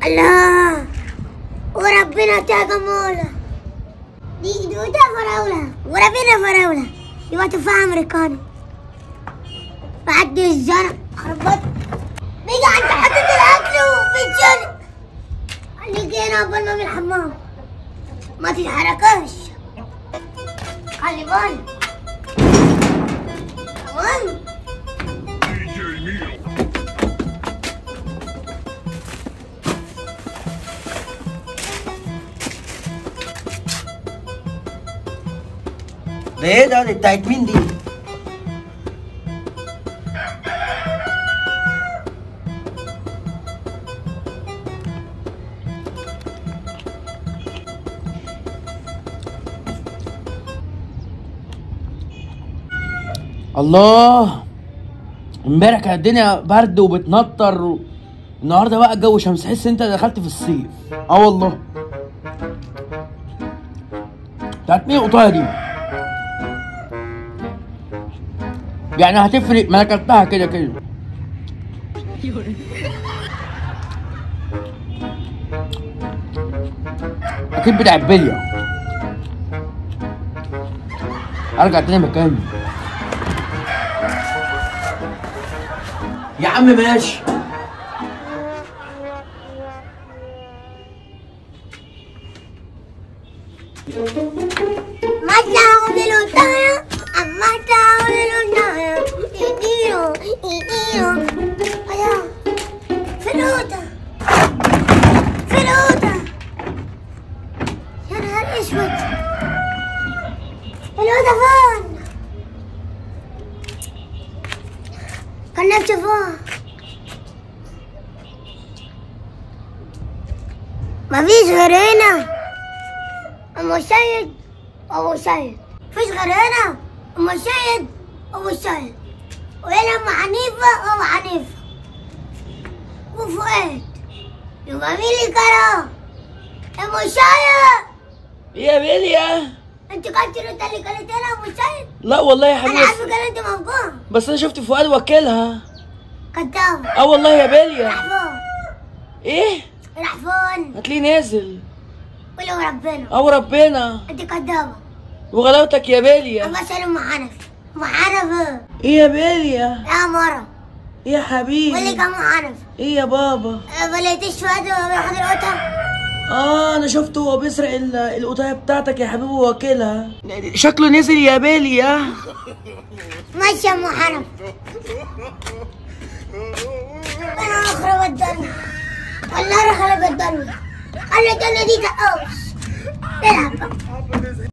الله وربنا تاجمولا دي دوتا فراولة وربنا فراولة يبقى تفاح أمريكاني بعد الزرع خربت بيجي عند حتة الأكل وبيتشل خليك هنا قبل ما من الحمام ما تتحركش خلي بالك تمام ده ايه ده؟ دي بتاعت مين دي؟ الله امبارح كانت الدنيا برد وبتنطر و... النهارده بقى الجو شمس تحس انت دخلت في الصيف اه والله بتاعت مين القطايه دي؟ يعني هتفرق ما انا اكلتها كده كده اكيد بتاع بلية ارجع تاني مكاني يا عم ماشي ما تعود الوطايا أما تعود الوطايا إيديو إيديو أيا فلوتة فلوتة يا نهار أسود فلوتة فين؟ كان نفسي فين؟ مفيش غير هنا أم سيد أبو سيد فيش غير هنا أم سيد أبو سيد وهنا أم حنيفة أبو حنيفة وفؤاد يبقى مين اللي كره؟ أم سيد يا بلية أنت كنت أنت اللي كانت هنا أبو سيد لا والله يا أنا حبيبي عارفة كان أنت موجود بس انا شفت فؤاد وكلها كدابة اه والله يا بلية راح فين؟ ايه راح فين؟ هتلاقيه نازل قولوا ربنا او ربنا أنت كدابة وغلاوتك يا بلية أما سأل أم حنفي أم حنفي ايه يا بلية يا مرة ايه يا قولي حبيبي كم حنفي ايه يا بابا ما لقيتش فؤاد بياخد القطة اه انا شفته وهو بيسرق ال- القطايه بتاعتك يا حبيبي واكلها شكله نزل يا بلية ماشي يا ام حنف انا اخرب الدنيا والله اخرب الدنيا خلي الدنيا دي تقوس تلعب